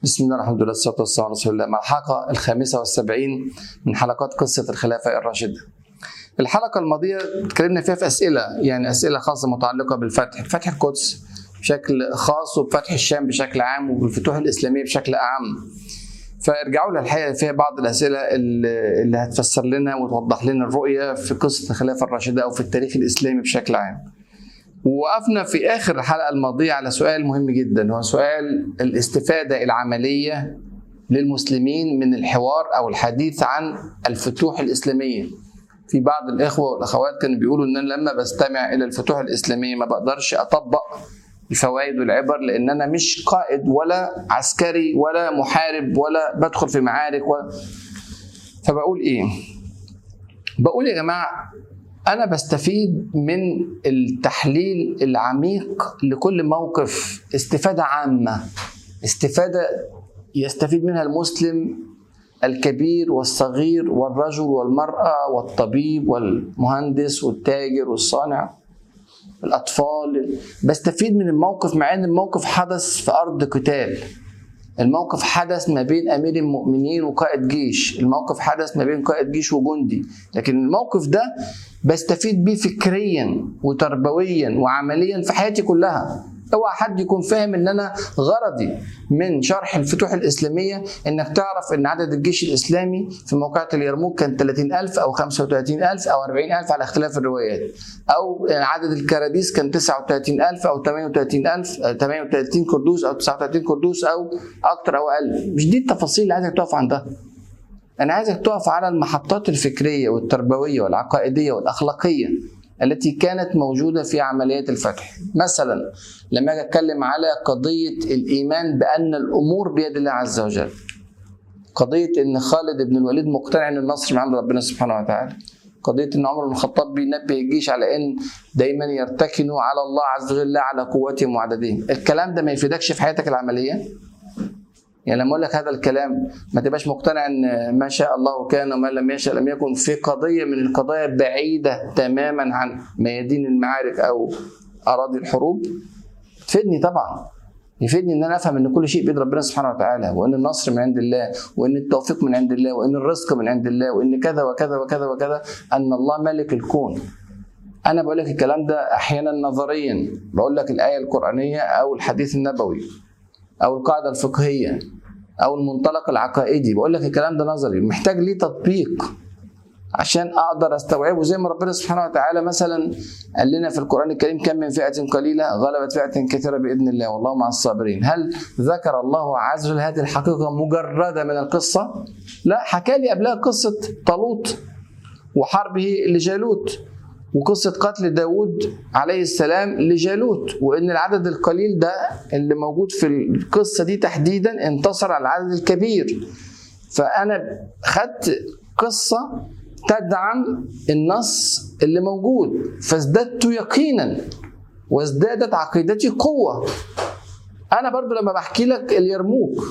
بسم الله الحمد لله والصلاة والسلام على رسول الله مع الحلقة الخامسة والسبعين من حلقات قصة الخلافة الراشدة الحلقة الماضية اتكلمنا فيها في أسئلة يعني أسئلة خاصة متعلقة بالفتح فتح القدس بشكل خاص وبفتح الشام بشكل عام وبالفتوح الإسلامية بشكل أعم فارجعوا لها الحقيقة فيها بعض الأسئلة اللي اللي هتفسر لنا وتوضح لنا الرؤية في قصة الخلافة الراشدة أو في التاريخ الإسلامي بشكل عام ووقفنا في اخر الحلقه الماضيه على سؤال مهم جدا هو سؤال الاستفاده العمليه للمسلمين من الحوار او الحديث عن الفتوح الاسلاميه في بعض الاخوه والاخوات كانوا بيقولوا ان انا لما بستمع الى الفتوح الاسلاميه ما بقدرش اطبق الفوائد والعبر لان انا مش قائد ولا عسكري ولا محارب ولا بدخل في معارك ولا فبقول ايه بقول يا جماعه أنا بستفيد من التحليل العميق لكل موقف استفادة عامة استفادة يستفيد منها المسلم الكبير والصغير والرجل والمرأة والطبيب والمهندس والتاجر والصانع الأطفال بستفيد من الموقف مع أن الموقف حدث في أرض قتال الموقف حدث ما بين امير المؤمنين وقائد جيش الموقف حدث ما بين قائد جيش وجندي لكن الموقف ده بستفيد بيه فكريا وتربويا وعمليا في حياتي كلها اوعى حد يكون فاهم ان انا غرضي من شرح الفتوح الاسلاميه انك تعرف ان عدد الجيش الاسلامي في موقعة اليرموك كان 30000 او 35000 او 40000 على اختلاف الروايات او عدد الكراديس كان 39000 او 38000 38 كردوس او 39 كردوس او اكتر او اقل مش دي التفاصيل اللي عايزك تقف عندها انا عايزك تقف على المحطات الفكريه والتربويه والعقائديه والاخلاقيه التي كانت موجودة في عمليات الفتح مثلا لما أجي أتكلم على قضية الإيمان بأن الأمور بيد الله عز وجل قضية أن خالد بن الوليد مقتنع أن النصر من عند ربنا سبحانه وتعالى قضية أن عمر بن الخطاب بينبه الجيش على أن دايما يرتكنوا على الله عز وجل على قوتهم وعددهم الكلام ده ما يفيدكش في حياتك العملية يعني لما اقول لك هذا الكلام ما تبقاش مقتنع ان ما شاء الله كان وما لم يشاء لم يكن في قضيه من القضايا بعيده تماما عن ميادين المعارك او اراضي الحروب تفيدني طبعا يفيدني ان انا افهم ان كل شيء بيد ربنا سبحانه وتعالى وان النصر من عند الله وان التوفيق من عند الله وان الرزق من عند الله وان كذا وكذا وكذا وكذا ان الله ملك الكون انا بقول لك الكلام ده احيانا نظريا بقول لك الايه القرانيه او الحديث النبوي او القاعده الفقهيه او المنطلق العقائدي بقول لك الكلام ده نظري محتاج ليه تطبيق عشان اقدر استوعبه زي ما ربنا سبحانه وتعالى مثلا قال لنا في القران الكريم كم من فئه قليله غلبت فئه كثيره باذن الله والله مع الصابرين هل ذكر الله عز وجل هذه الحقيقه مجرده من القصه لا حكى لي قبلها قصه طالوت وحربه لجالوت وقصة قتل داود عليه السلام لجالوت وإن العدد القليل ده اللي موجود في القصة دي تحديدا انتصر على العدد الكبير فأنا خدت قصة تدعم النص اللي موجود فازددت يقينا وازدادت عقيدتي قوة أنا برضو لما بحكي لك اليرموك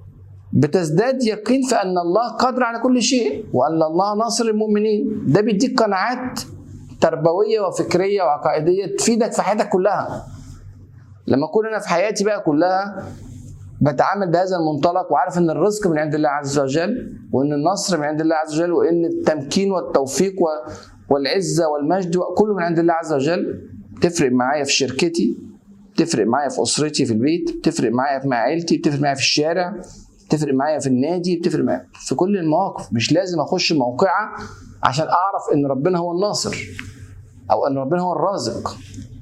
بتزداد يقين في أن الله قادر على كل شيء وأن الله ناصر المؤمنين ده بيديك قناعات تربويه وفكريه وعقائديه تفيدك في حياتك كلها لما اكون انا في حياتي بقى كلها بتعامل بهذا المنطلق وعارف ان الرزق من عند الله عز وجل وان النصر من عند الله عز وجل وان التمكين والتوفيق والعزه والمجد كله من عند الله عز وجل تفرق معايا في شركتي تفرق معايا في اسرتي في البيت تفرق معايا مع عيلتي بتفرق معايا في الشارع تفرق معايا في النادي بتفرق معايا في كل المواقف مش لازم اخش موقعه عشان اعرف ان ربنا هو الناصر او ان ربنا هو الرازق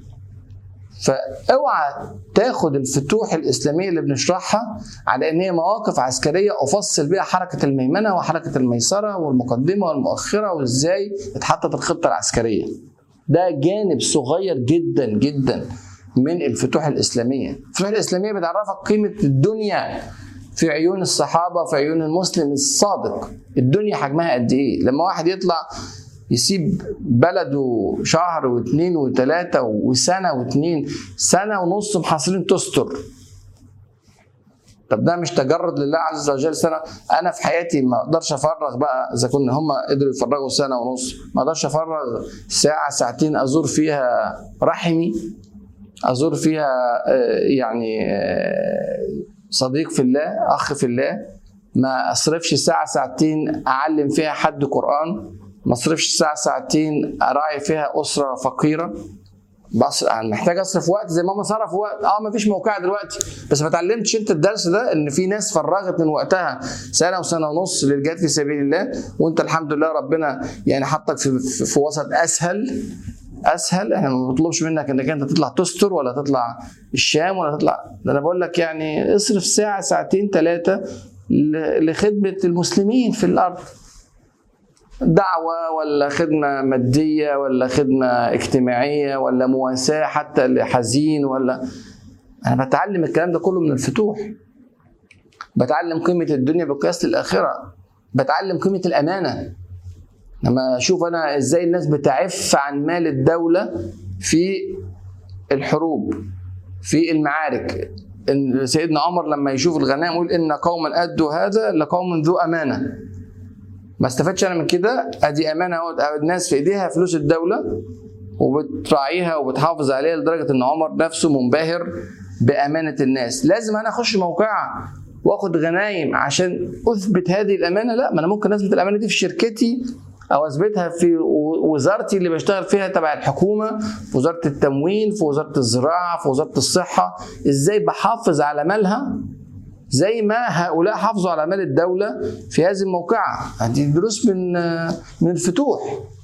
فاوعى تاخد الفتوح الاسلاميه اللي بنشرحها على ان هي مواقف عسكريه افصل بيها حركه الميمنه وحركه الميسره والمقدمه والمؤخره وازاي اتحطت الخطه العسكريه ده جانب صغير جدا جدا من الفتوح الاسلاميه الفتوح الاسلاميه بتعرفك قيمه الدنيا في عيون الصحابه في عيون المسلم الصادق الدنيا حجمها قد ايه لما واحد يطلع يسيب بلده شهر واثنين وثلاثة وسنة واثنين سنة ونص محاصرين تستر طب ده مش تجرد لله عز وجل سنة أنا في حياتي ما أقدرش أفرغ بقى إذا كنا هم قدروا يفرغوا سنة ونص ما أقدرش أفرغ ساعة ساعتين أزور فيها رحمي أزور فيها يعني صديق في الله اخ في الله ما اصرفش ساعه ساعتين اعلم فيها حد قران ما اصرفش ساعه ساعتين اراعي فيها اسره فقيره بس انا محتاج اصرف وقت زي ما ماما صرف وقت اه ما فيش موقع دلوقتي بس ما اتعلمتش انت الدرس ده ان في ناس فرغت من وقتها سنه وسنه ونص للجهاد في سبيل الله وانت الحمد لله ربنا يعني حطك في, في, في وسط اسهل اسهل احنا ما بنطلبش منك انك انت تطلع تستر ولا تطلع الشام ولا تطلع ده انا بقول لك يعني اصرف ساعه ساعتين ثلاثه لخدمه المسلمين في الارض دعوة ولا خدمة مادية ولا خدمة اجتماعية ولا مواساة حتى لحزين ولا أنا بتعلم الكلام ده كله من الفتوح بتعلم قيمة الدنيا بقياس الآخرة بتعلم قيمة الأمانة لما أشوف أنا إزاي الناس بتعف عن مال الدولة في الحروب في المعارك إن سيدنا عمر لما يشوف الغنائم يقول إن قوما أدوا هذا لقوم ذو أمانة ما استفدش انا من كده ادي امانه اهو الناس في ايديها فلوس الدوله وبتراعيها وبتحافظ عليها لدرجه ان عمر نفسه منبهر بامانه الناس لازم انا اخش موقعها واخد غنايم عشان اثبت هذه الامانه لا ما انا ممكن اثبت الامانه دي في شركتي او اثبتها في وزارتي اللي بشتغل فيها تبع الحكومه في وزاره التموين في وزاره الزراعه في وزاره الصحه ازاي بحافظ على مالها زي ما هؤلاء حافظوا على مال الدولة في هذه الموقعة هذه دروس من من الفتوح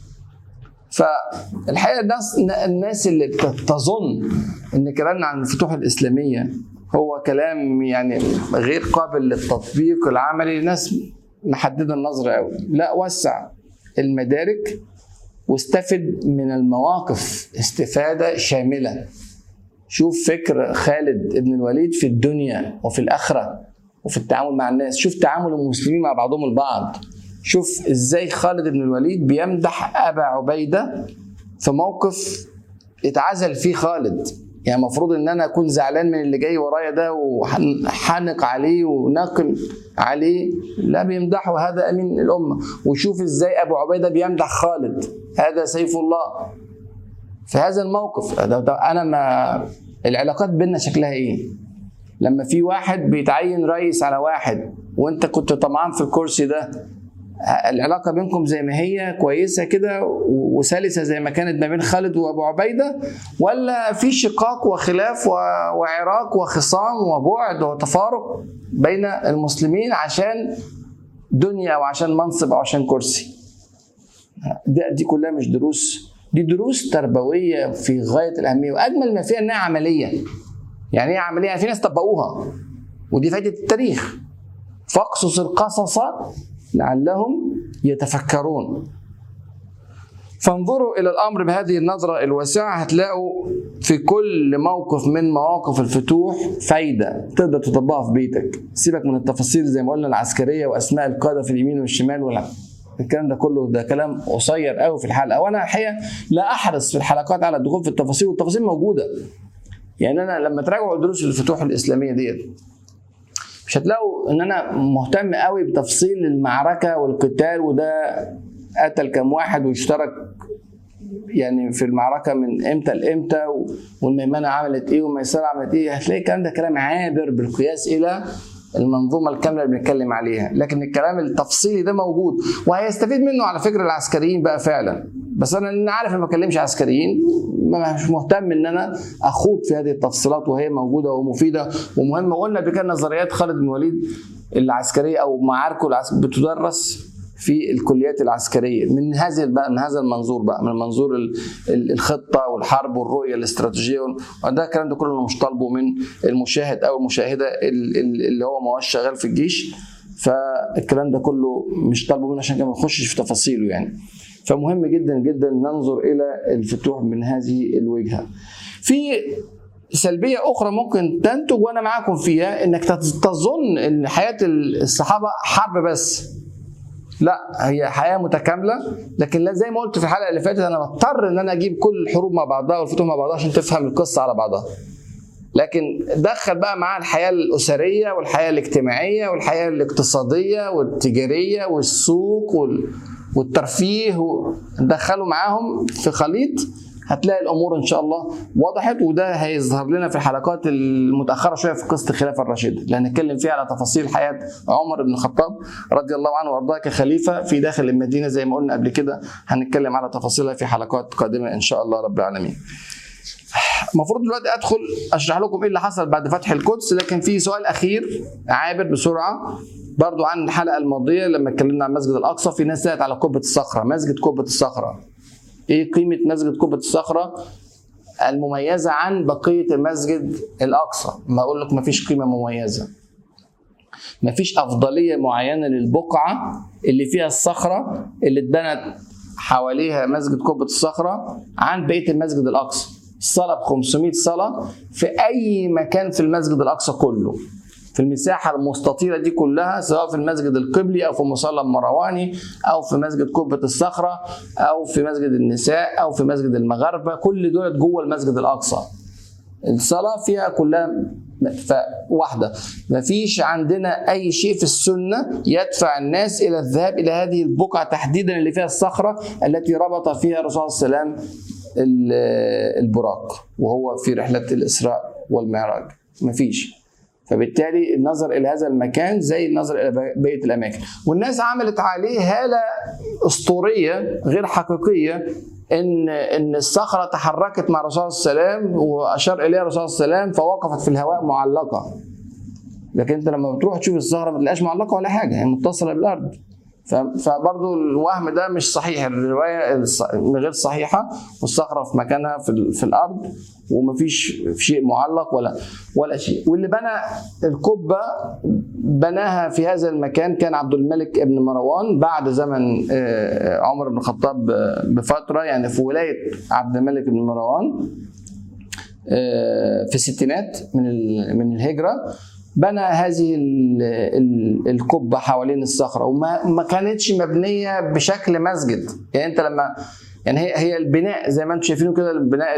فالحقيقة الناس الناس اللي تظن ان كلامنا عن الفتوح الإسلامية هو كلام يعني غير قابل للتطبيق العملي لناس محددة النظر قوي لا وسع المدارك واستفد من المواقف استفادة شاملة شوف فكر خالد بن الوليد في الدنيا وفي الآخرة وفي التعامل مع الناس شوف تعامل المسلمين مع بعضهم البعض شوف ازاي خالد بن الوليد بيمدح أبا عبيدة في موقف اتعزل فيه خالد يعني المفروض ان انا اكون زعلان من اللي جاي ورايا ده وحنق عليه ونقم عليه لا بيمدحه هذا امين الامه وشوف ازاي ابو عبيده بيمدح خالد هذا سيف الله في هذا الموقف انا ما العلاقات بيننا شكلها ايه لما في واحد بيتعين رئيس على واحد وانت كنت طمعان في الكرسي ده العلاقه بينكم زي ما هي كويسه كده وسلسه زي ما كانت ما بين خالد وابو عبيده ولا في شقاق وخلاف وعراك وخصام وبعد وتفارق بين المسلمين عشان دنيا او عشان منصب او عشان كرسي دي كلها مش دروس دي دروس تربويه في غايه الاهميه واجمل ما فيها انها عمليه يعني ايه عمليه يعني في ناس طبقوها ودي فائده التاريخ فاقصص القصص لعلهم يتفكرون فانظروا الى الامر بهذه النظره الواسعه هتلاقوا في كل موقف من مواقف الفتوح فايده تقدر تطبقها في بيتك سيبك من التفاصيل زي ما قلنا العسكريه واسماء القاده في اليمين والشمال والعب. الكلام ده كله ده كلام قصير قوي في الحلقه وانا الحقيقه لا احرص في الحلقات على الدخول في التفاصيل والتفاصيل موجوده يعني انا لما تراجعوا دروس الفتوح الاسلاميه ديت مش هتلاقوا ان انا مهتم قوي بتفصيل المعركه والقتال وده قتل كم واحد واشترك يعني في المعركه من امتى لامتى والميمنه عملت ايه والميسره عملت ايه هتلاقي الكلام ده كلام عابر بالقياس الى المنظومه الكامله اللي بنتكلم عليها لكن الكلام التفصيلي ده موجود وهيستفيد منه على فكره العسكريين بقى فعلا بس انا لان عارف ما بكلمش عسكريين مش مهتم ان انا اخوض في هذه التفصيلات وهي موجوده ومفيده ومهمه قلنا قبل كده نظريات خالد بن الوليد العسكريه او معاركه بتدرس في الكليات العسكريه من هذا بقى من هذا المنظور بقى من منظور الخطه والحرب والرؤيه الاستراتيجيه وده الكلام ده كله مش طالبه من المشاهد او المشاهده اللي هو ما هوش شغال في الجيش فالكلام ده كله مش طالبه منه عشان كده ما نخشش في تفاصيله يعني فمهم جدا جدا ننظر الى الفتوح من هذه الوجهه في سلبيه اخرى ممكن تنتج وانا معاكم فيها انك تظن ان حياه الصحابه حرب بس لا هي حياه متكامله لكن لا زي ما قلت في الحلقه اللي فاتت انا بضطر ان انا اجيب كل الحروب مع بعضها والفتوح مع بعضها عشان تفهم القصه على بعضها لكن دخل بقى معاها الحياه الاسريه والحياه الاجتماعيه والحياه الاقتصاديه والتجاريه والسوق والترفيه دخلوا معاهم في خليط هتلاقي الامور ان شاء الله وضحت وده هيظهر لنا في الحلقات المتاخره شويه في قصه الخلافه الراشده اللي هنتكلم فيها على تفاصيل حياه عمر بن الخطاب رضي الله عنه وارضاه كخليفه في داخل المدينه زي ما قلنا قبل كده هنتكلم على تفاصيلها في حلقات قادمه ان شاء الله رب العالمين. المفروض دلوقتي ادخل اشرح لكم ايه اللي حصل بعد فتح القدس لكن في سؤال اخير عابر بسرعه برضو عن الحلقه الماضيه لما اتكلمنا عن مسجد الاقصى في ناس سالت على قبه الصخره مسجد قبه الصخره ايه قيمه مسجد قبه الصخره المميزه عن بقيه المسجد الاقصى ما اقول لك ما فيش قيمه مميزه ما فيش افضليه معينه للبقعه اللي فيها الصخره اللي اتبنت حواليها مسجد قبه الصخره عن بقيه المسجد الاقصى الصلاه ب 500 صلاه في اي مكان في المسجد الاقصى كله في المساحة المستطيلة دي كلها سواء في المسجد القبلي أو في مصلى المرواني أو في مسجد قبة الصخرة أو في مسجد النساء أو في مسجد المغاربة كل دول جوه المسجد الأقصى الصلاة فيها كلها واحدة مفيش عندنا أي شيء في السنة يدفع الناس إلى الذهاب إلى هذه البقعة تحديدا اللي فيها الصخرة التي ربط فيها الرسول صلى الله عليه وسلم البراق وهو في رحلة الإسراء والمعراج مفيش فبالتالي النظر الى هذا المكان زي النظر الى بقيه الاماكن والناس عملت عليه هاله اسطوريه غير حقيقيه ان ان الصخره تحركت مع الرسول صلى الله عليه وسلم واشار اليها الرسول صلى الله عليه وسلم فوقفت في الهواء معلقه لكن انت لما بتروح تشوف الصخره ما تلاقيش معلقه ولا حاجه هي متصله بالارض فبرضه الوهم ده مش صحيح الروايه غير صحيحه والصخره في مكانها في, في الارض ومفيش شيء معلق ولا ولا شيء واللي بنى القبه بناها في هذا المكان كان عبد الملك ابن مروان بعد زمن عمر بن الخطاب بفتره يعني في ولايه عبد الملك بن مروان في الستينات من من الهجره بنى هذه القبه حوالين الصخره وما ما كانتش مبنيه بشكل مسجد يعني انت لما يعني هي هي البناء زي ما انتم شايفينه كده البناء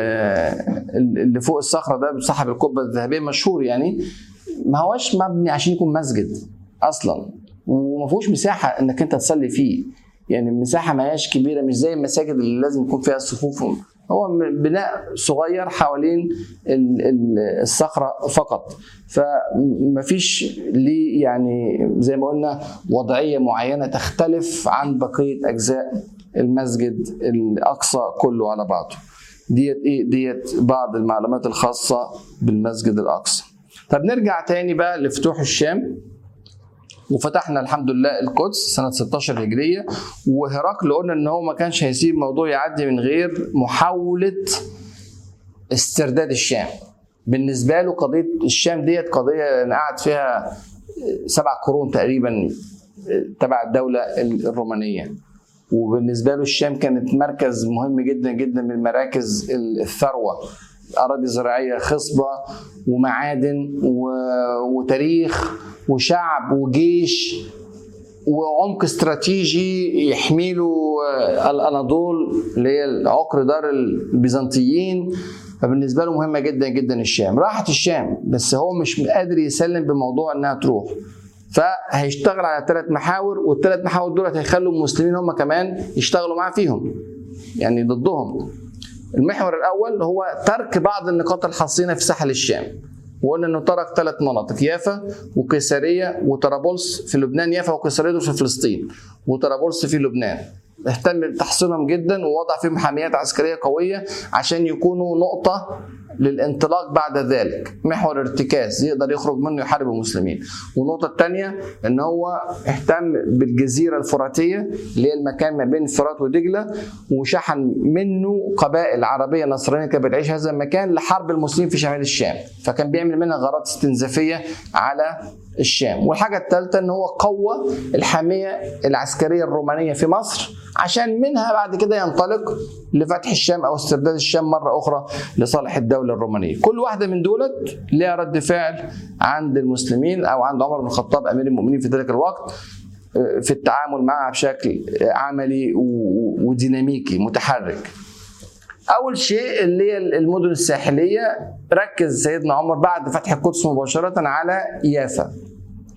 اللي فوق الصخره ده صاحب القبه الذهبيه مشهور يعني ما هوش مبني عشان يكون مسجد اصلا وما فيهوش مساحه انك انت تصلي فيه يعني المساحه ما هياش كبيره مش زي المساجد اللي لازم يكون فيها الصفوف هو بناء صغير حوالين الصخره فقط فمفيش ليه يعني زي ما قلنا وضعيه معينه تختلف عن بقيه اجزاء المسجد الاقصى كله على بعضه ديت ايه ديت بعض المعلومات الخاصه بالمسجد الاقصى طب نرجع تاني بقى لفتوح الشام وفتحنا الحمد لله القدس سنة 16 هجرية وهرقل قلنا ان هو ما كانش هيسيب الموضوع يعدي من غير محاولة استرداد الشام بالنسبة له قضية الشام ديت قضية أنا قعد فيها سبع قرون تقريبا تبع الدولة الرومانية وبالنسبة له الشام كانت مركز مهم جدا جدا من مراكز الثروة أراضي زراعية خصبة ومعادن وتاريخ وشعب وجيش وعمق استراتيجي يحمي له الاناضول اللي هي عقر دار البيزنطيين فبالنسبه له مهمه جدا جدا الشام راحت الشام بس هو مش قادر يسلم بموضوع انها تروح فهيشتغل على ثلاث محاور والثلاث محاور دول هيخلوا المسلمين هم كمان يشتغلوا معاه فيهم يعني ضدهم المحور الاول هو ترك بعض النقاط الحصينه في ساحل الشام وقلنا انه ترك ثلاث مناطق يافا وقيساريه وطرابلس في لبنان يافا وقيساريه دول في فلسطين وطرابلس في لبنان اهتم بتحصينهم جدا ووضع فيهم حاميات عسكريه قويه عشان يكونوا نقطه للانطلاق بعد ذلك محور ارتكاز يقدر يخرج منه يحارب المسلمين والنقطه الثانيه ان هو اهتم بالجزيره الفراتيه اللي هي المكان ما بين الفرات ودجله وشحن منه قبائل عربيه نصرانيه كانت بتعيش هذا المكان لحرب المسلمين في شمال الشام فكان بيعمل منها غارات استنزافيه على الشام والحاجة الثالثة ان هو قوى الحامية العسكرية الرومانية في مصر عشان منها بعد كده ينطلق لفتح الشام او استرداد الشام مرة اخرى لصالح الدولة الرومانية كل واحدة من دولت لها رد فعل عند المسلمين او عند عمر بن الخطاب امير المؤمنين في ذلك الوقت في التعامل معها بشكل عملي وديناميكي متحرك اول شيء اللي هي المدن الساحليه ركز سيدنا عمر بعد فتح القدس مباشره على يافا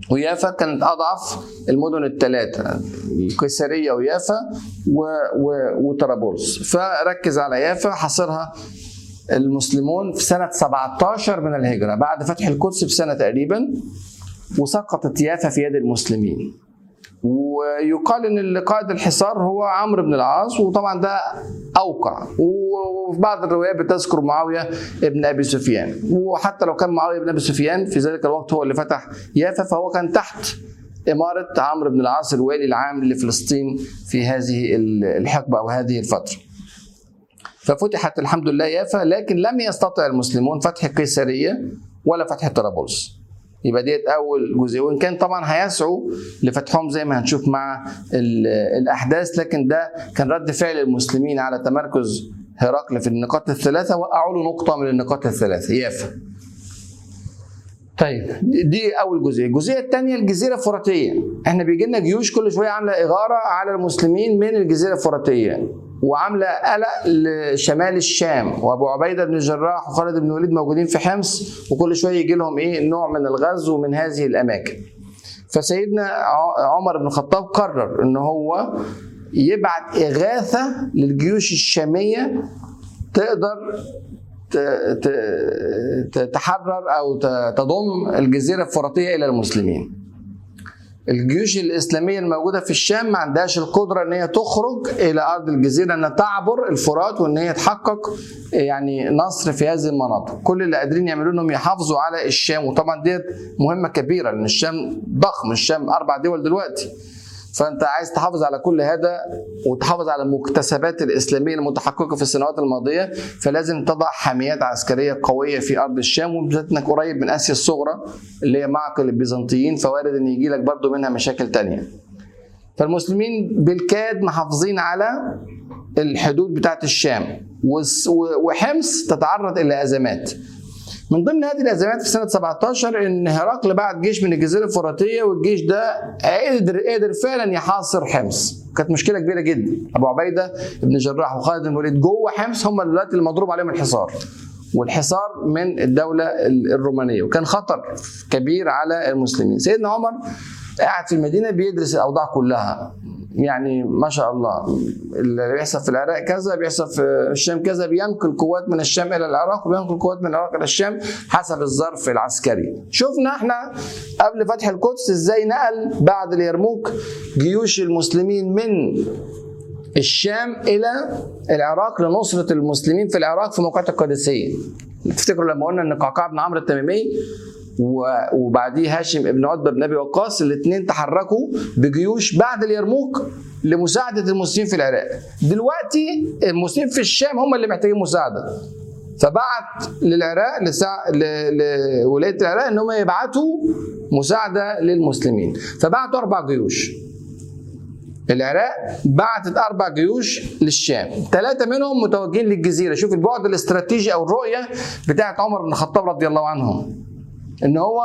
ويافا كانت اضعف المدن الثلاثه قيصريه ويافا و... و... وطرابلس فركز على يافا حاصرها المسلمون في سنه 17 من الهجره بعد فتح القدس بسنه تقريبا وسقطت يافا في يد المسلمين ويقال ان اللي قائد الحصار هو عمرو بن العاص وطبعا ده اوقع وفي بعض الروايات بتذكر معاويه ابن ابي سفيان وحتى لو كان معاويه ابن ابي سفيان في ذلك الوقت هو اللي فتح يافا فهو كان تحت إمارة عمرو بن العاص الوالي العام لفلسطين في هذه الحقبة أو هذه الفترة ففتحت الحمد لله يافا لكن لم يستطع المسلمون فتح قيصرية ولا فتح طرابلس يبقى ديت اول جزء وان كان طبعا هيسعوا لفتحهم زي ما هنشوف مع الاحداث لكن ده كان رد فعل المسلمين على تمركز هرقل في النقاط الثلاثه وقعوا له نقطه من النقاط الثلاثه يافا طيب دي اول جزئيه الجزئيه الثانيه الجزيره الفراتيه احنا بيجي لنا جيوش كل شويه عامله اغاره على المسلمين من الجزيره الفراتيه وعامله قلق لشمال الشام وابو عبيده بن الجراح وخالد بن الوليد موجودين في حمص وكل شويه يجي لهم ايه نوع من الغزو من هذه الاماكن فسيدنا عمر بن الخطاب قرر ان هو يبعت اغاثه للجيوش الشاميه تقدر تحرر او تضم الجزيره الفراتيه الى المسلمين الجيوش الاسلاميه الموجوده في الشام ما عندهاش القدره ان هي تخرج الى ارض الجزيره انها تعبر الفرات وان هي تحقق يعني نصر في هذه المناطق كل اللي قادرين يعملوه انهم يحافظوا على الشام وطبعا ديت مهمه كبيره لان الشام ضخم الشام اربع دول دلوقتي فانت عايز تحافظ على كل هذا وتحافظ على المكتسبات الاسلاميه المتحققه في السنوات الماضيه فلازم تضع حاميات عسكريه قويه في ارض الشام وبالذات انك قريب من اسيا الصغرى اللي هي معقل البيزنطيين فوارد ان يجي لك برضه منها مشاكل تانية فالمسلمين بالكاد محافظين على الحدود بتاعت الشام وحمص تتعرض الى ازمات من ضمن هذه الازمات في سنه 17 ان هرقل بعت جيش من الجزيره الفراتيه والجيش ده قدر قدر فعلا يحاصر حمص كانت مشكله كبيره جدا ابو عبيده بن جراح وخالد بن الوليد جوه حمص هم دلوقتي المضروب عليهم الحصار والحصار من الدوله الرومانيه وكان خطر كبير على المسلمين سيدنا عمر قاعد في المدينه بيدرس الاوضاع كلها يعني ما شاء الله اللي بيحصل في العراق كذا بيحصل في الشام كذا بينقل قوات من الشام الى العراق وبينقل قوات من العراق الى الشام حسب الظرف العسكري شفنا احنا قبل فتح القدس ازاي نقل بعد اليرموك جيوش المسلمين من الشام الى العراق لنصره المسلمين في العراق في موقعة القادسيه تفتكروا لما قلنا ان قعقاع بن عمرو التميمي وبعديه هاشم ابن عتبه بن ابي وقاص الاثنين تحركوا بجيوش بعد اليرموك لمساعده المسلمين في العراق دلوقتي المسلمين في الشام هم اللي محتاجين مساعده فبعت للعراق لسع... ل... لولايه العراق ان هم يبعتوا مساعده للمسلمين فبعتوا اربع جيوش العراق بعتت اربع جيوش للشام ثلاثه منهم متوجهين للجزيره شوف البعد الاستراتيجي او الرؤيه بتاعت عمر بن الخطاب رضي الله عنه ان هو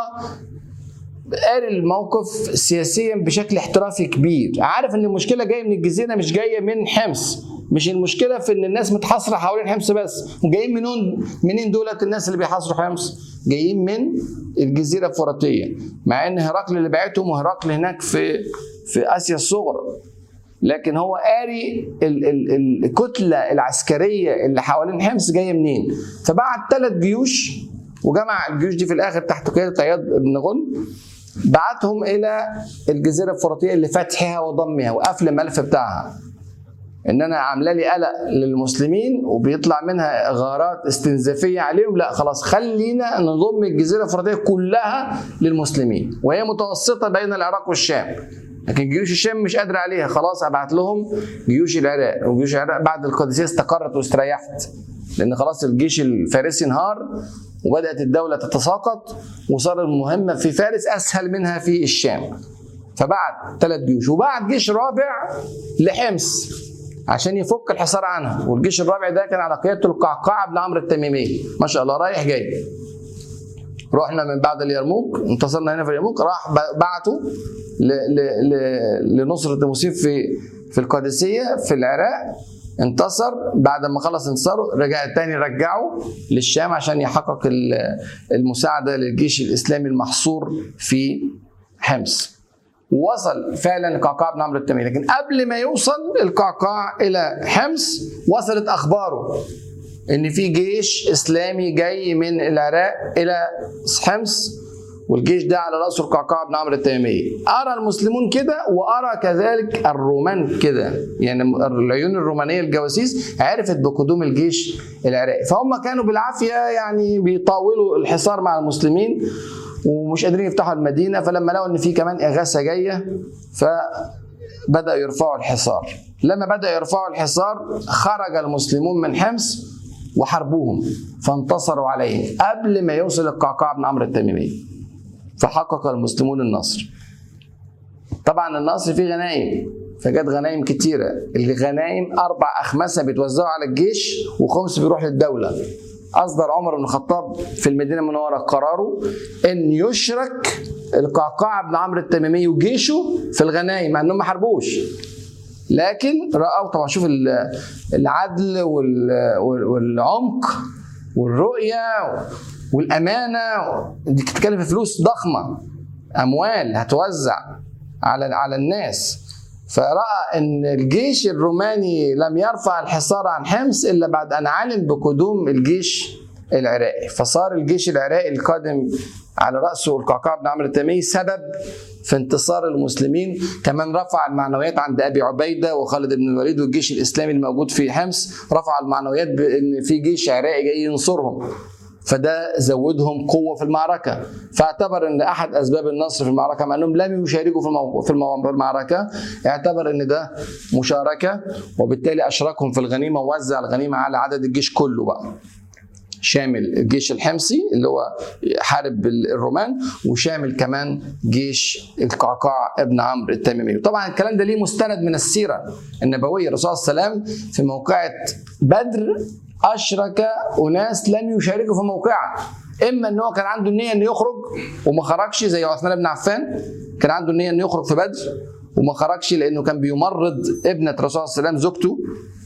قال الموقف سياسيا بشكل احترافي كبير عارف ان المشكله جايه من الجزيره مش جايه من حمص مش المشكله في ان الناس متحاصره حوالين حمص بس وجايين منين منين دولت الناس اللي بيحاصروا حمص جايين من الجزيره الفراتيه مع ان هرقل اللي بعتهم وهرقل هناك في في اسيا الصغرى لكن هو قاري ال ال الكتله العسكريه اللي حوالين حمص جايه منين فبعت ثلاث جيوش وجمع الجيوش دي في الاخر تحت قياده عياض بن غن بعتهم الى الجزيره الفراتيه لفتحها وضمها وقفل الملف بتاعها ان انا عامله لي قلق للمسلمين وبيطلع منها غارات استنزافيه عليهم لا خلاص خلينا نضم الجزيره الفراتيه كلها للمسلمين وهي متوسطه بين العراق والشام لكن جيوش الشام مش قادر عليها خلاص ابعت لهم جيوش العراق وجيوش العراق بعد القادسيه استقرت واستريحت لان خلاص الجيش الفارسي انهار وبدات الدوله تتساقط وصار المهمه في فارس اسهل منها في الشام فبعت ثلاث جيوش وبعت جيش رابع لحمص عشان يفك الحصار عنها والجيش الرابع ده كان على قيادته القعقاع بن عمرو التميمي ما شاء الله رايح جاي رحنا من بعد اليرموك انتصرنا هنا في اليرموك راح بعتوا لنصره المسلمين في في القادسيه في العراق انتصر بعد ما خلص انتصاره رجع تاني رجعه للشام عشان يحقق المساعده للجيش الاسلامي المحصور في حمص وصل فعلا القعقاع بن عمرو التميمي لكن قبل ما يوصل القعقاع الى حمص وصلت اخباره ان في جيش اسلامي جاي من العراق الى حمص والجيش ده على راسه القعقاع بن عمرو التيمي ارى المسلمون كده وارى كذلك الرومان كده يعني العيون الرومانيه الجواسيس عرفت بقدوم الجيش العراقي فهم كانوا بالعافيه يعني بيطاولوا الحصار مع المسلمين ومش قادرين يفتحوا المدينه فلما لقوا ان في كمان اغاثه جايه فبداوا يرفعوا الحصار لما بداوا يرفعوا الحصار خرج المسلمون من حمص وحاربوهم فانتصروا عليهم قبل ما يوصل القعقاع بن عمرو التميمي فحقق المسلمون النصر طبعا النصر فيه غنائم فجت غنائم كتيرة الغنائم أربع أخمسة بيتوزعوا على الجيش وخمس بيروح للدولة أصدر عمر بن الخطاب في المدينة المنورة قراره أن يشرك القعقاع بن عمرو التميمي وجيشه في الغنائم مع أنهم ما حاربوش لكن رأوا طبعا شوف العدل والعمق والرؤية والامانه دي بتتكلم في فلوس ضخمه اموال هتوزع على على الناس فراى ان الجيش الروماني لم يرفع الحصار عن حمص الا بعد ان علم بقدوم الجيش العراقي فصار الجيش العراقي القادم على راسه القعقاع بن عمرو التيمي سبب في انتصار المسلمين كمان رفع المعنويات عند ابي عبيده وخالد بن الوليد والجيش الاسلامي الموجود في حمص رفع المعنويات بان في جيش عراقي جاي ينصرهم فده زودهم قوه في المعركه فاعتبر ان احد اسباب النصر في المعركه مع انهم لم يشاركوا في المو... في, المو... في المعركه اعتبر ان ده مشاركه وبالتالي اشركهم في الغنيمه ووزع الغنيمه على عدد الجيش كله بقى شامل الجيش الحمصي اللي هو حارب الرومان وشامل كمان جيش القعقاع ابن عمرو التميمي وطبعا الكلام ده ليه مستند من السيره النبويه الرسول صلى الله عليه وسلم في موقعه بدر اشرك اناس لم يشاركوا في موقعه اما ان هو كان عنده النيه انه يخرج وما خرجش زي عثمان بن عفان كان عنده النيه انه يخرج في بدر وما خرجش لانه كان بيمرض ابنه الرسول صلى الله عليه وسلم زوجته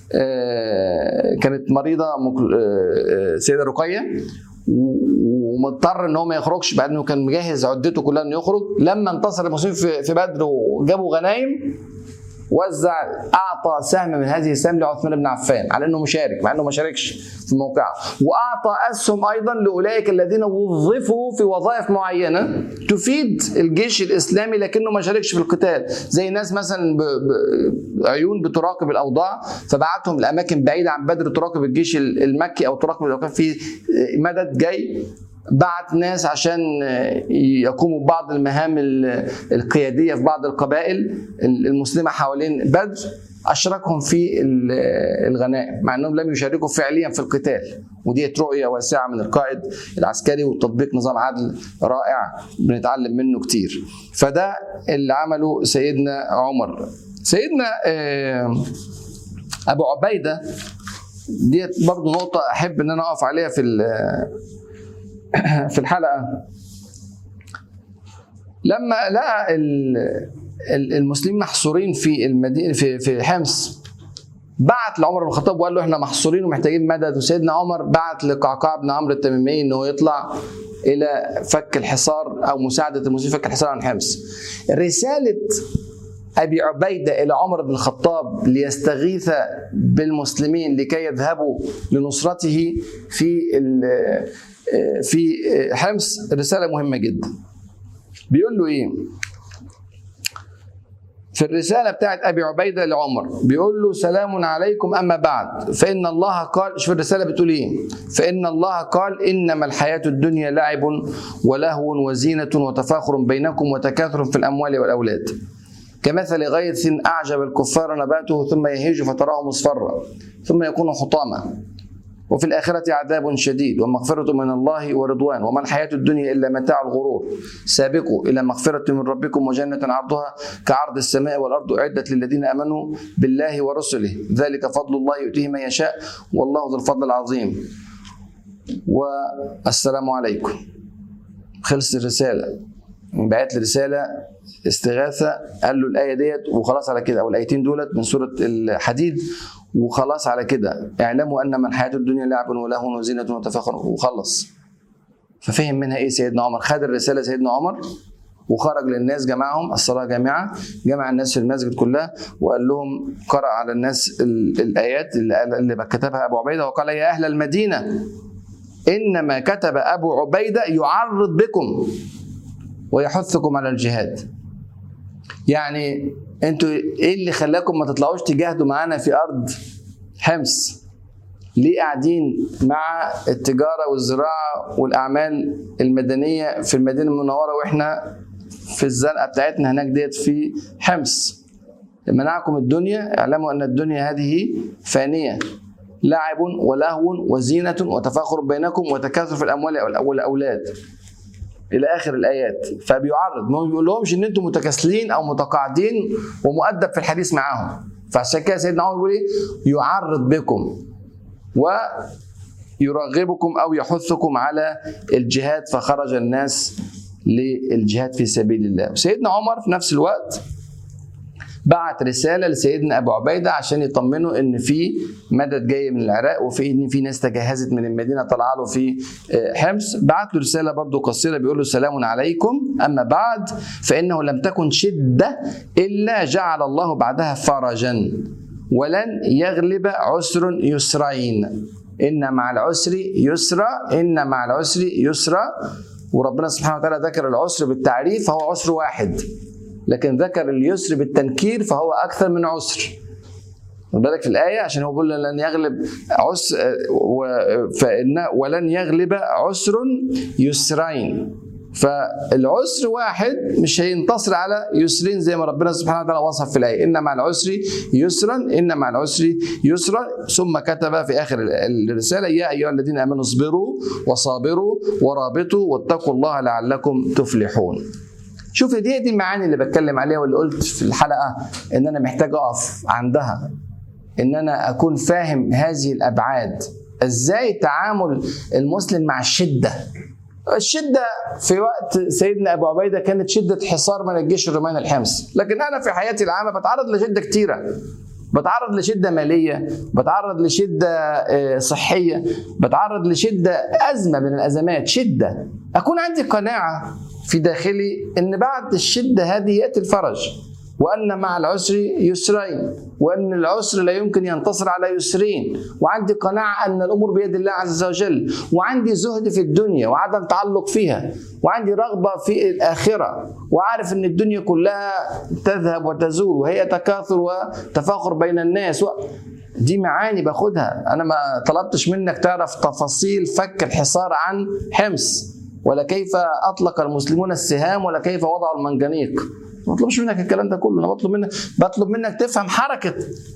كانت مريضه سيده رقيه ومضطر ان هو ما يخرجش بعد انه كان مجهز عدته كلها انه يخرج لما انتصر المسلمين في بدر وجابوا غنايم وزع اعطى سهم من هذه السهم لعثمان بن عفان على انه مشارك مع انه ما شاركش في موقعه واعطى اسهم ايضا لاولئك الذين وظفوا في وظائف معينه تفيد الجيش الاسلامي لكنه ما شاركش في القتال زي ناس مثلا ب... ب... عيون بتراقب الاوضاع فبعتهم لاماكن بعيده عن بدر تراقب الجيش المكي او تراقب لو كان في مدد جاي بعت ناس عشان يقوموا ببعض المهام القياديه في بعض القبائل المسلمه حوالين بدر اشركهم في الغنائم مع انهم لم يشاركوا فعليا في القتال ودي رؤيه واسعه من القائد العسكري وتطبيق نظام عدل رائع بنتعلم منه كتير فده اللي عمله سيدنا عمر سيدنا ابو عبيده ديت برضو نقطة أحب إن أنا أقف عليها في في الحلقه لما لقى المسلمين محصورين في المدينه في في حمص بعت لعمر بن الخطاب وقال له احنا محصورين ومحتاجين مدد وسيدنا عمر بعت لقعقاع بن عمرو التميمي انه يطلع الى فك الحصار او مساعده المسلمين فك الحصار عن حمص. رساله ابي عبيده الى عمر بن الخطاب ليستغيث بالمسلمين لكي يذهبوا لنصرته في في حمص رسالة مهمة جدا بيقول له ايه في الرسالة بتاعت أبي عبيدة لعمر بيقول له سلام عليكم أما بعد فإن الله قال شوف الرسالة بتقول إيه فإن الله قال إنما الحياة الدنيا لعب ولهو وزينة وتفاخر بينكم وتكاثر في الأموال والأولاد كمثل غيث أعجب الكفار نباته ثم يهيج فتراه مصفرا ثم يكون حطاما وفي الآخرة عذاب شديد ومغفرة من الله ورضوان وما الحياة الدنيا إلا متاع الغرور سابقوا إلى مغفرة من ربكم وجنة عرضها كعرض السماء والأرض أعدت للذين آمنوا بالله ورسله ذلك فضل الله يؤتيه من يشاء والله ذو الفضل العظيم والسلام عليكم خلص الرسالة بعت لي رسالة استغاثة قال له الآية ديت وخلاص على كده أو الآيتين دولت من سورة الحديد وخلاص على كده اعلموا ان من حياه الدنيا لعب ولهو وزينه وتفاخر وخلص ففهم منها ايه سيدنا عمر خد الرساله سيدنا عمر وخرج للناس جمعهم الصلاه جامعه جمع الناس في المسجد كلها وقال لهم قرأ على الناس ال- الايات اللي اللي كتبها ابو عبيده وقال يا اهل المدينه انما كتب ابو عبيده يعرض بكم ويحثكم على الجهاد يعني انتوا ايه اللي خلاكم ما تطلعوش تجاهدوا معانا في ارض حمص ليه قاعدين مع التجاره والزراعه والاعمال المدنيه في المدينه المنوره واحنا في الزنقه بتاعتنا هناك ديت في حمص منعكم الدنيا اعلموا ان الدنيا هذه فانيه لعب ولهو وزينة وتفاخر بينكم وتكاثر في الأموال والأولاد إلى آخر الآيات فبيعرض ما بيقولهمش إن أنتم متكاسلين أو متقاعدين ومؤدب في الحديث معاهم فعشان كده سيدنا عمر بيقول إيه؟ يعرض بكم ويرغبكم أو يحثكم على الجهاد فخرج الناس للجهاد في سبيل الله سيدنا عمر في نفس الوقت بعت رساله لسيدنا ابو عبيده عشان يطمنوا ان في مدد جاي من العراق وفي ان في ناس تجهزت من المدينه طالعه له في حمص بعت له رساله برضو قصيره بيقول له سلام عليكم اما بعد فانه لم تكن شده الا جعل الله بعدها فرجا ولن يغلب عسر يسرين ان مع العسر يسرا ان مع العسر يسرا وربنا سبحانه وتعالى ذكر العسر بالتعريف فهو عسر واحد لكن ذكر اليسر بالتنكير فهو اكثر من عسر خد بالك في الايه عشان هو بيقول لن يغلب عسر فان ولن يغلب عسر يسرين فالعسر واحد مش هينتصر على يسرين زي ما ربنا سبحانه وتعالى وصف في الايه ان مع العسر يسرا ان مع العسر يسرا ثم كتب في اخر الرساله يا ايها الذين امنوا اصبروا وصابروا ورابطوا واتقوا الله لعلكم تفلحون شوف دي دي المعاني اللي بتكلم عليها واللي قلت في الحلقه ان انا محتاج اقف عندها ان انا اكون فاهم هذه الابعاد ازاي تعامل المسلم مع الشده الشدة في وقت سيدنا أبو عبيدة كانت شدة حصار من الجيش الروماني الحمص لكن أنا في حياتي العامة بتعرض لشدة كتيرة بتعرض لشدة مالية بتعرض لشدة صحية بتعرض لشدة أزمة من الأزمات شدة أكون عندي قناعة في داخلي ان بعد الشده هذه ياتي الفرج وان مع العسر يسرين وان العسر لا يمكن ينتصر على يسرين وعندي قناعه ان الامور بيد الله عز وجل وعندي زهد في الدنيا وعدم تعلق فيها وعندي رغبه في الاخره وعارف ان الدنيا كلها تذهب وتزول وهي تكاثر وتفاخر بين الناس و... دي معاني باخدها انا ما طلبتش منك تعرف تفاصيل فك الحصار عن حمص ولا كيف اطلق المسلمون السهام ولا كيف وضعوا المنجنيق ما بطلبش منك الكلام ده كله انا بطلب منك بطلب منك تفهم حركه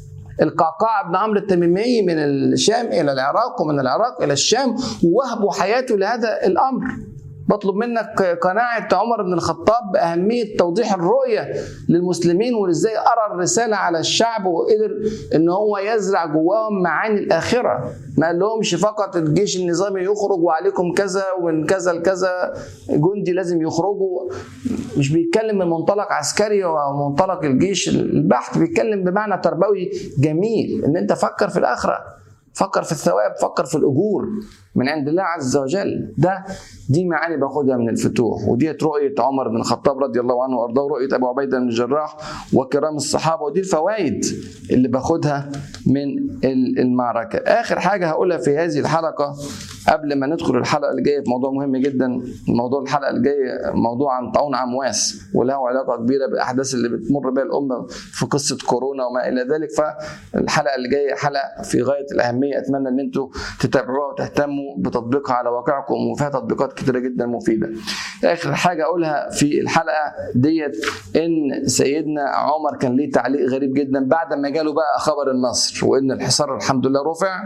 القعقاع بن عمرو التميمي من الشام الى العراق ومن العراق الى الشام ووهبوا حياته لهذا الامر بطلب منك قناعة عمر بن الخطاب بأهمية توضيح الرؤية للمسلمين وإزاي أرى الرسالة على الشعب وقدر إن هو يزرع جواهم معاني الآخرة ما قال لهمش فقط الجيش النظامي يخرج وعليكم كذا ومن كذا لكذا جندي لازم يخرجوا مش بيتكلم من منطلق عسكري ومنطلق الجيش البحت بيتكلم بمعنى تربوي جميل إن أنت فكر في الآخرة فكر في الثواب فكر في الاجور من عند الله عز وجل ده دي معاني باخدها من الفتوح وديت رؤيه عمر بن الخطاب رضي الله عنه وارضاه ورؤيه ابو عبيده بن الجراح وكرام الصحابه ودي الفوائد اللي باخدها من المعركه اخر حاجه هقولها في هذه الحلقه قبل ما ندخل الحلقه اللي جايه في موضوع مهم جدا موضوع الحلقه اللي جايه موضوع عن طاعون عمواس وله علاقه كبيره بالاحداث اللي بتمر بها الامه في قصه كورونا وما الى ذلك فالحلقه اللي جايه حلقه في غايه الاهميه اتمنى ان انتم تتابعوها وتهتموا بتطبيقها على واقعكم وفيها تطبيقات كتيره جدا مفيده. اخر حاجه اقولها في الحلقه ديت ان سيدنا عمر كان ليه تعليق غريب جدا بعد ما جاله بقى خبر النصر وان الحصار الحمد لله رفع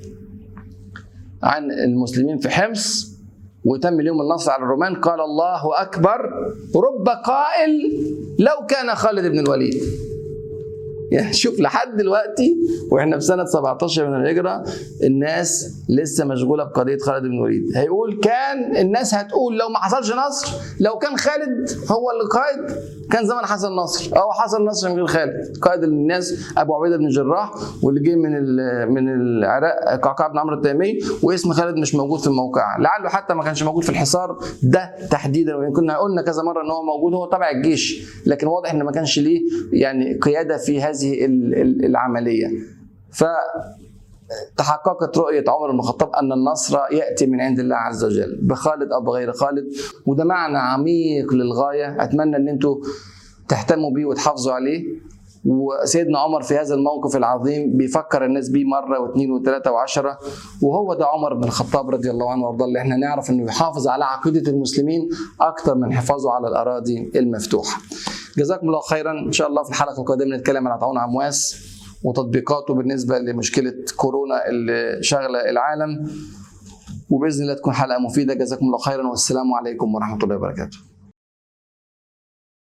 عن المسلمين في حمص وتم اليوم النصر على الرومان قال الله اكبر رب قائل لو كان خالد بن الوليد يعني شوف لحد دلوقتي واحنا في سنه 17 من الهجره الناس لسه مشغوله بقضيه خالد بن الوليد هيقول كان الناس هتقول لو ما حصلش نصر لو كان خالد هو اللي قائد كان زمان حسن نصر اه حسن نصر من غير خالد قائد الناس ابو عبيده بن الجراح واللي جه من ال- من العراق قعقاع بن عمرو التيمي واسم خالد مش موجود في الموقع لعله حتى ما كانش موجود في الحصار ده تحديدا وان كنا قلنا كذا مره ان هو موجود هو تبع الجيش لكن واضح ان ما كانش ليه يعني قياده في هذه ال- ال- العمليه ف تحققت رؤية عمر بن الخطاب أن النصر يأتي من عند الله عز وجل بخالد أو بغير خالد وده معنى عميق للغاية أتمنى أن أنتوا تهتموا بيه وتحافظوا عليه وسيدنا عمر في هذا الموقف العظيم بيفكر الناس بيه مرة واثنين وثلاثة وعشرة وهو ده عمر بن الخطاب رضي الله عنه وارضاه اللي احنا نعرف انه يحافظ على عقيدة المسلمين أكثر من حفاظه على الأراضي المفتوحة جزاكم الله خيرا إن شاء الله في الحلقة القادمة نتكلم عن طاعون عمواس وتطبيقاته بالنسبه لمشكله كورونا اللي شاغله العالم وباذن الله تكون حلقه مفيده جزاكم الله خيرا والسلام عليكم ورحمه الله وبركاته